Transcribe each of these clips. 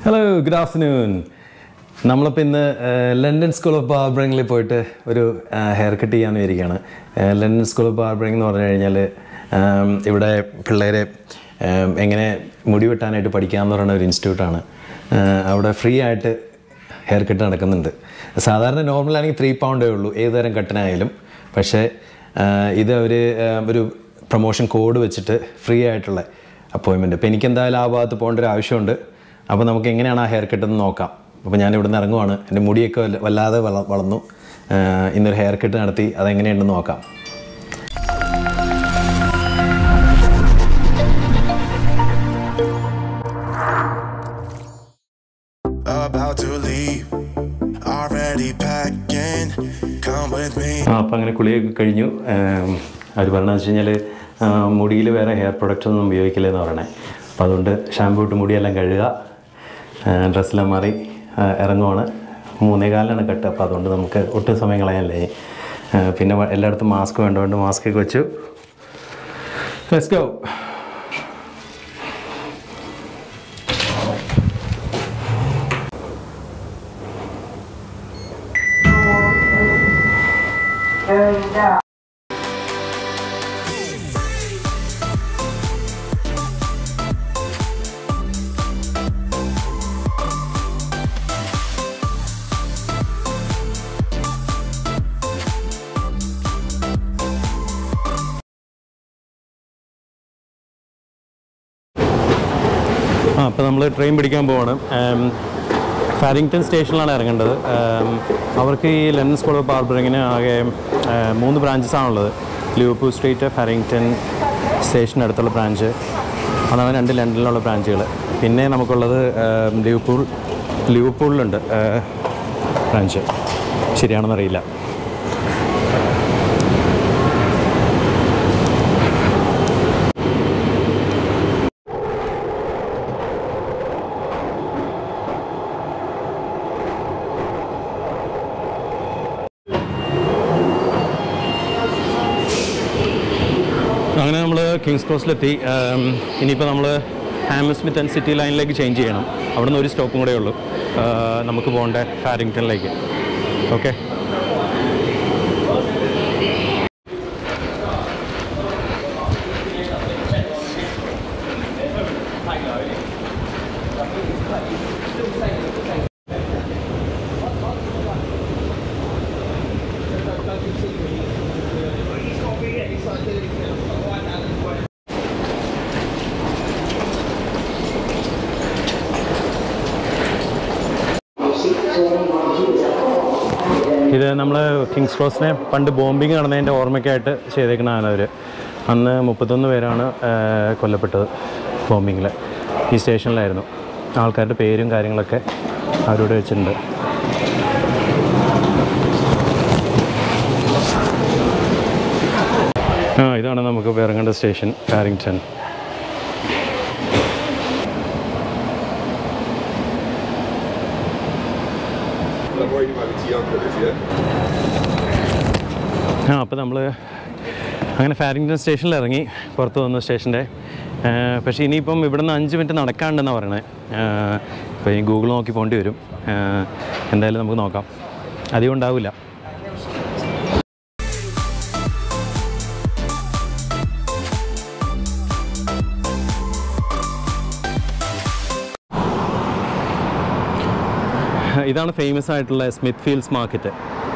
Hello good afternoon നമ്മളിപ്പോൾ ഇന്ന് ഏഹ്, ലണ്ടൻ സ്കൂൾ ഓഫ് ബാർബറിങ്ങിൽ പോയിട്ട് ഒരു ഹെയർ കട്ട് ചെയ്യാമെന്ന് ഇരിക്കുകയാണ് ഏഹ്, ലണ്ടൻ സ്കൂൾ ഓഫ് ബാർബറിംഗ് എന്ന് പറഞ്ഞു കഴിഞ്ഞാൽ ഏം, ഇവിടെ പിള്ളേരെ ഏം, എങ്ങനെ മുടി വെട്ടാനായിട്ട് പഠിക്കാമെന്ന് പറയുന്ന ഒരു ഇൻസ്റ്റിറ്റ്യൂട്ടാണ് ഏഹ്, അവിടെ ഫ്രീ ആയിട്ട് ഹെയർ കട്ട് നടക്കുന്നുണ്ട് സാധാരണ നോർമലാണെങ്കിൽ ത്രീ പൗണ്ടേ ഉള്ളൂ ഏത് തരം കട്ടിനായാലും പക്ഷേ ആഹ്, ഇത് അവർ ഒരു പ്രൊമോഷൻ കോഡ് വെച്ചിട്ട് ഫ്രീ ആയിട്ടുള്ള അപ്പോയിൻമെൻറ്റ് അപ്പോൾ എനിക്ക് എന്തായാലും ആ ഭാഗത്ത് പോകേണ്ട ഒരു ആവശ്യമുണ്ട് അപ്പോൾ നമുക്ക് എങ്ങനെയാണ് ആ ഹെയർ കട്ട് എന്ന് നോക്കാം അപ്പോൾ ഞാൻ ഇവിടുന്ന് ഇറങ്ങുവാണ് എൻ്റെ മുടിയൊക്കെ വല്ല- വല്ലാതെ വള വളർന്നു ആഹ്, ഇന്നൊരു ഹെയർ കട്ട് നടത്തി അതെങ്ങനെയുണ്ടെന്ന് നോക്കാം about to leave. Already packing. Come with me. ആ അപ്പോൾ അങ്ങനെ കുളിയൊക്കെ കഴിഞ്ഞു അവർ പറഞ്ഞതെന്ന് വെച്ച് കഴിഞ്ഞാൽ മുടിയിൽ വേറെ ഹെയർ പ്രൊഡക്റ്റ് ഒന്നും ഉപയോഗിക്കില്ലെന്ന് പറയണേ അപ്പോൾ അതുകൊണ്ട് ഷാമ്പൂ ഇട്ട് മുടിയെല്ലാം കഴുകുക ഡ്രസ്സെല്ലാം മാറി ആ, ഇറങ്ങുവാണ് മൂന്നേ കാലിലാണ് കട്ട് അപ്പോൾ അതുകൊണ്ട് നമുക്ക് ഒട്ടും സമയം കളയാനല്ലേ ആ, പിന്നെ വ- എല്ലായിടത്തും മാസ്ക് വേണ്ടതുകൊണ്ട് മാസ്ക് ഒക്കെ വെച്ചു ലെറ്റ്സ് ഗോ ആ അപ്പോൾ നമ്മൾ ട്രെയിൻ പിടിക്കാൻ പോവാണ് ഉം, ഫാരിങ്ടൺ സ്റ്റേഷനിലാണ് ഇറങ്ങേണ്ടത് ഉം, അവർക്ക് ഈ ലണ്ടൻ സ്കൂൾ ഓഫ് ബാർബറിങ്ങിന് ആകെ ഉം, മൂന്ന് ബ്രാഞ്ചസ് ആണുള്ളത് ലിവർപൂൾ സ്ട്രീറ്റ് ഫാരിങ്ടൺ സ്റ്റേഷന് അടുത്തുള്ള ബ്രാഞ്ച് അതാണ് രണ്ട് ലണ്ടനിലുള്ള ബ്രാഞ്ചുകൾ പിന്നെ നമുക്കുള്ളത് ഉം, ലിവർപൂൾ ലിവർപൂളിലുണ്ട് ഏഹ്, ബ്രാഞ്ച് ശരിയാണെന്നറിയില്ല അങ്ങനെ നമ്മൾ കിങ്സ് ക്രോസിലെത്തി ഉം, ഇനിയിപ്പോൾ നമ്മൾ ഹാമർ സ്മിത്ത് ആൻഡ് സിറ്റി ലൈനിലേക്ക് ചേഞ്ച് ചെയ്യണം അവിടെ നിന്ന് ഒരു സ്റ്റോപ്പും കൂടെ ഉള്ളൂ ആ, നമുക്ക് പോകേണ്ട ഫാരിങ്ടണിലേക്ക് ഓക്കെ ഇത് നമ്മൾ കിങ്സ് ക്രോസിനെ പണ്ട് ബോംബിങ് നടന്നതിൻ്റെ ഓർമ്മയ്ക്കായിട്ട് ചെയ്തേക്കുന്നതാണ് അവർ അന്ന് മുപ്പത്തൊന്ന് പേരാണ് ആ, കൊല്ലപ്പെട്ടത് ബോംബിങ്ങിൽ ഈ സ്റ്റേഷനിലായിരുന്നു ആൾക്കാരുടെ പേരും കാര്യങ്ങളൊക്കെ അവരോട് വെച്ചിട്ടുണ്ട് ആ ഇതാണ് നമുക്ക് ഇപ്പോൾ ഇറങ്ങേണ്ട station Carrington I'm worried you might be too young for this, yeah? ആ അപ്പോൾ നമ്മൾ അങ്ങനെ ഫാരിങ്ടൺ സ്റ്റേഷനിൽ ഇറങ്ങി പുറത്ത് വന്നു സ്റ്റേഷൻ്റെ പക്ഷേ ഇനിയിപ്പം ഇവിടെ നിന്ന് അഞ്ച് മിനിറ്റ് നടക്കാണ്ടെന്നാണ് പറയണത് ഇപ്പോൾ ഈ ഗൂഗിൾ നോക്കി പോകേണ്ടി വരും ആ, എന്തായാലും നമുക്ക് നോക്കാം അധികം ഉണ്ടാവില്ല ഇതാണ് ഫേമസ് ആയിട്ടുള്ള സ്മിത്ത് ഫീൽഡ്സ് മാർക്കറ്റ്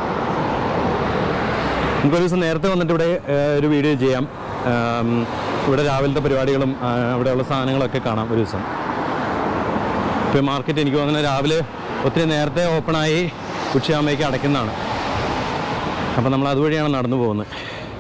നമുക്കൊരു ദിവസം നേരത്തെ വന്നിട്ട് ഇവിടെ ഏഹ്, ഒരു വീഡിയോ ചെയ്യാം ആം, ഇവിടെ രാവിലത്തെ പരിപാടികളും ആ, അവിടെയുള്ള സാധനങ്ങളൊക്കെ കാണാം ഒരു ദിവസം ഇപ്പോൾ മാർക്കറ്റ് എനിക്ക് തോന്നുന്നത് രാവിലെ ഒത്തിരി നേരത്തെ ഓപ്പണായി ഉച്ചയാകുമ്പോഴേക്ക് അടയ്ക്കുന്നതാണ് അപ്പോൾ നമ്മൾ അതുവഴിയാണ് നടന്നു പോകുന്നത്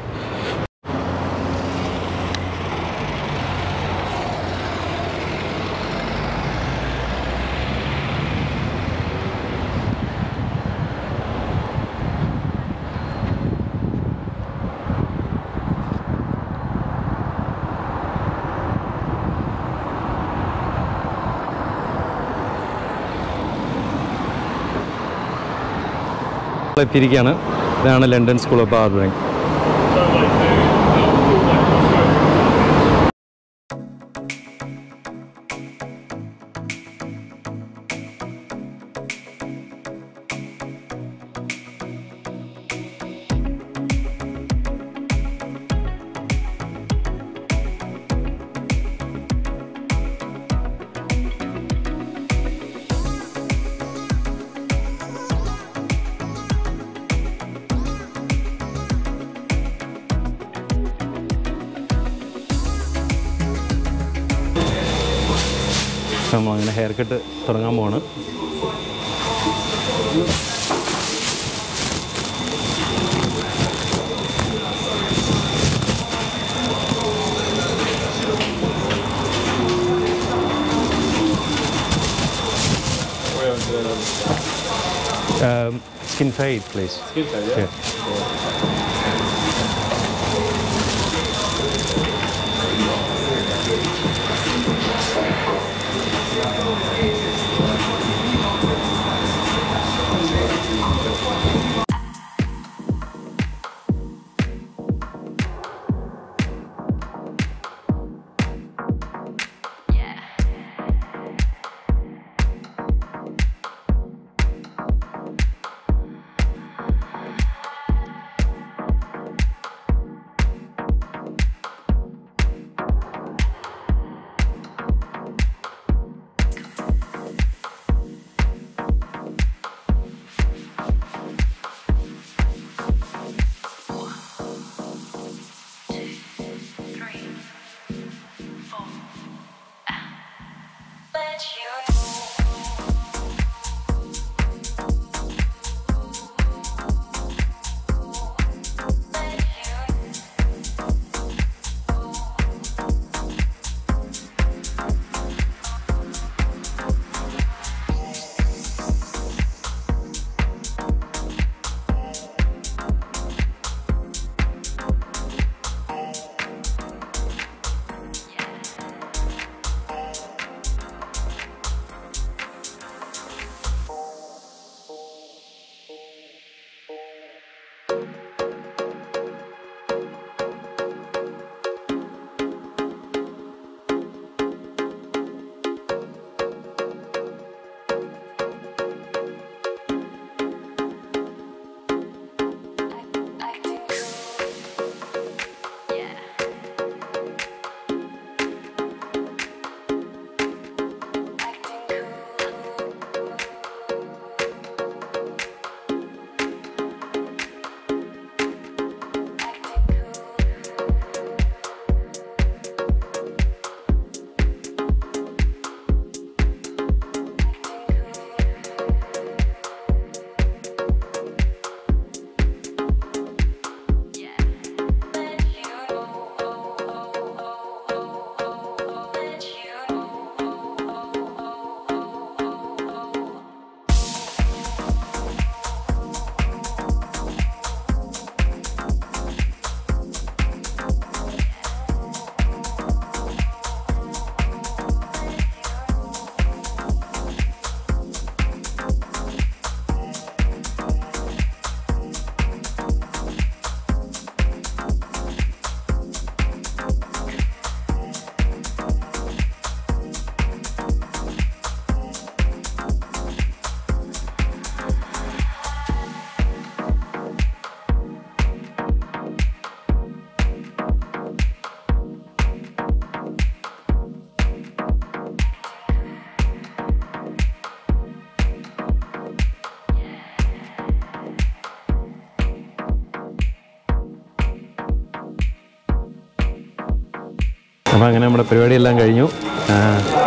എത്തിയിരിക്കുകയാണ് ഇതാണ് ലണ്ടൻ സ്കൂൾ ഓഫ് ബാർബറിംഗ് നമ്മൾ അങ്ങനെ ഹെയർ കട്ട് തുടങ്ങാൻ പോവാണ് Um, skin fade, please. Skin fade, yeah? Yeah. Let you know. Let you acting cool. Yeah. Acting cool. Acting cool. Yeah. Let you know. Let you know. അപ്പോൾ അങ്ങനെ നമ്മുടെ പരിപാടിയെല്ലാം കഴിഞ്ഞു ആ,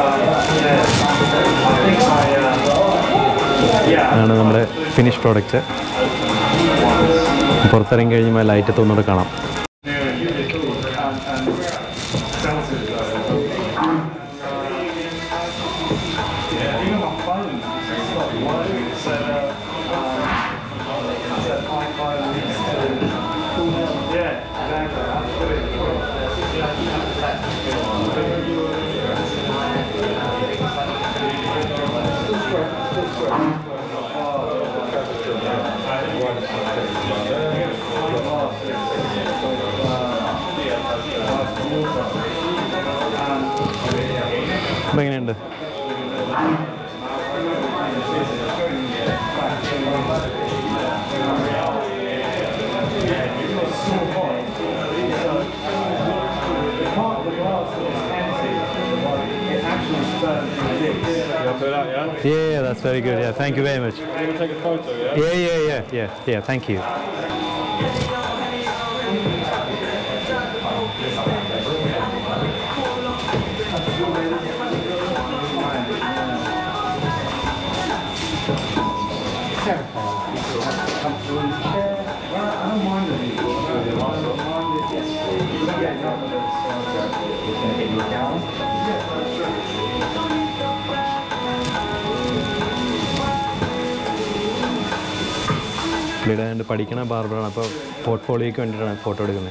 ആണ് നമ്മുടെ ഫിനിഷ് പ്രോഡക്റ്റ് പുറത്തിറങ്ങി കഴിയുമ്പോൾ ലൈറ്റ് ഒന്നുകൂടെ കാണാം അപ്പോൾ എങ്ങനെയുണ്ട് Yeah, yeah, that's very good. Yeah, thank you very much. Take a photo, yeah? Yeah, yeah, yeah, yeah, yeah. Thank you. പുള്ളിയുടെ കണ്ട് പഠിക്കണ ബാർബറാണ് അപ്പോൾ പോർട്ട്ഫോളിയോയ്ക്ക് വേണ്ടിയിട്ടാണ് ഫോട്ടോ എടുക്കുന്നത്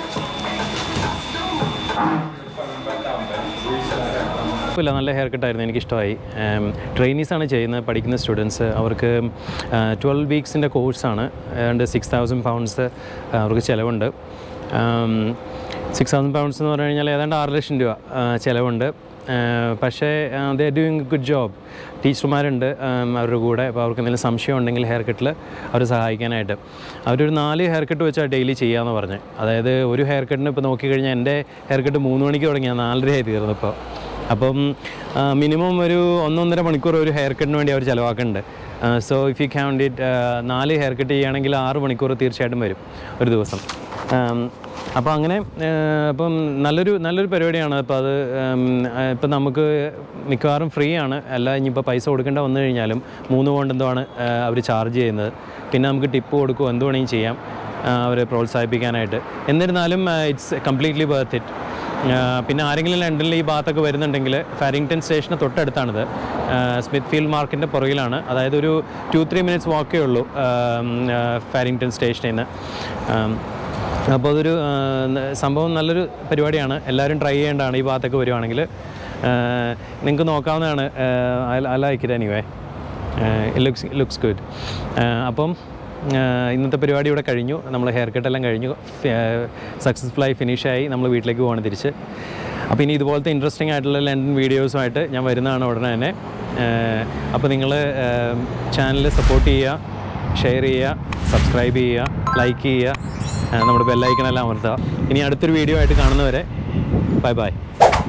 കുഴപ്പമില്ല നല്ല ഹെയർ കട്ടായിരുന്നു എനിക്കിഷ്ടമായി ട്രെയിനീസാണ് ചെയ്യുന്നത് പഠിക്കുന്ന സ്റ്റുഡൻസ് അവർക്ക് ട്വൽവ് വീക്സിൻ്റെ കോഴ്സാണ് ഏതാണ്ട് സിക്സ് തൗസൻഡ് പൗണ്ട്സ് അവർക്ക് ചിലവുണ്ട് സിക്സ് തൗസൻഡ് പൗണ്ട്സ് എന്ന് പറഞ്ഞു കഴിഞ്ഞാൽ ഏതാണ്ട് ആറ് ലക്ഷം രൂപ ആ, ചിലവുണ്ട് ആ, പക്ഷേ ദേ ഡൂയിങ് ഗുഡ് ജോബ് ടീച്ചർമാരുണ്ട് ഉം, അവരുടെ കൂടെ അപ്പോൾ അവർക്ക് എന്തെങ്കിലും സംശയം ഉണ്ടെങ്കിൽ ഹെയർ കട്ടിൽ അവർ സഹായിക്കാനായിട്ട് അവരൊരു നാല് ഹെയർ കട്ട് വെച്ചാൽ ഡെയിലി ചെയ്യാമെന്ന് പറഞ്ഞ് അതായത് ഒരു ഹെയർ കട്ടിന് ഇപ്പോൾ നോക്കിക്കഴിഞ്ഞാൽ എൻ്റെ ഹെയർ കട്ട് മൂന്ന് മണിക്ക് തുടങ്ങിയാൽ നാലരയായി തീർന്നു ഇപ്പോൾ അപ്പം മിനിമം ഒരു ഒന്നൊന്നര മണിക്കൂർ ഒരു ഹെയർ കട്ടിന് വേണ്ടി അവർ ചിലവാക്കുന്നുണ്ട് so if you count it നാല് ഹെയർ കട്ട് ചെയ്യുകയാണെങ്കിൽ ആറ് മണിക്കൂർ തീർച്ചയായിട്ടും വരും ഒരു ദിവസം അപ്പോൾ അങ്ങനെ ആ, അപ്പം നല്ലൊരു നല്ലൊരു പരിപാടിയാണ് അപ്പോൾ അത് ഇപ്പം നമുക്ക് മിക്കവാറും ഫ്രീ ആണ് അല്ല ഇനിയിപ്പോൾ പൈസ കൊടുക്കേണ്ട വന്നു കഴിഞ്ഞാലും മൂന്ന് പോണ്ട് എന്തോ ആണ് അവർ ചാർജ് ചെയ്യുന്നത് പിന്നെ നമുക്ക് ടിപ്പ് കൊടുക്കുകയോ എന്ത് വേണമെങ്കിലും ചെയ്യാം അവരെ പ്രോത്സാഹിപ്പിക്കാനായിട്ട് എന്നിരുന്നാലും ഇറ്റ്സ് കംപ്ലീറ്റ്ലി ബർത്ത് ഇറ്റ് പിന്നെ ആരെങ്കിലും ലണ്ടനിൽ ഈ ഭാഗത്തൊക്കെ വരുന്നുണ്ടെങ്കിൽ ഫാരിങ്ടൺ സ്റ്റേഷന് തൊട്ടടുത്താണിത് സ്മിത്ത് ഫീൽഡ് മാർക്കിൻ്റെ പുറകിലാണ് അതായത് ഒരു ടു ത്രീ മിനിറ്റ്സ് വാക്കേ ഉള്ളൂ ഫാരിങ്ടൺ സ്റ്റേഷനിൽ നിന്ന് അപ്പോൾ അതൊരു ആ, ന- സംഭവം നല്ലൊരു പരിപാടിയാണ് എല്ലാവരും ട്രൈ ചെയ്യേണ്ടതാണ് ഈ ഭാഗത്തൊക്കെ വരുവാണെങ്കിൽ നിങ്ങൾക്ക് നോക്കാവുന്നതാണ് I like it anyway looks looks good അപ്പം ആ, ഇന്നത്തെ പരിപാടി ഇവിടെ കഴിഞ്ഞു നമ്മൾ ഹെയർ കട്ടെല്ലാം കഴിഞ്ഞു സക്സസ്ഫുള്ളായി ഫിനിഷായി നമ്മൾ വീട്ടിലേക്ക് പോകണം തിരിച്ച് അപ്പോൾ ഇനി ഇതുപോലത്തെ ഇൻട്രസ്റ്റിംഗ് ആയിട്ടുള്ള ലണ്ടൻ വീഡിയോസുമായിട്ട് ഞാൻ വരുന്നതാണ് ഉടനെ തന്നെ അപ്പോൾ നിങ്ങൾ ചാനൽ സപ്പോർട്ട് ചെയ്യുക ഷെയർ ചെയ്യുക സബ്സ്ക്രൈബ് ചെയ്യുക ലൈക്ക് ചെയ്യുക ആ, നമ്മുടെ ബെല്ലൈക്കണെല്ലാം അമർത്തുക ഇനി അടുത്തൊരു വീഡിയോ ആയിട്ട് കാണുന്നവരെ ബൈ ബൈ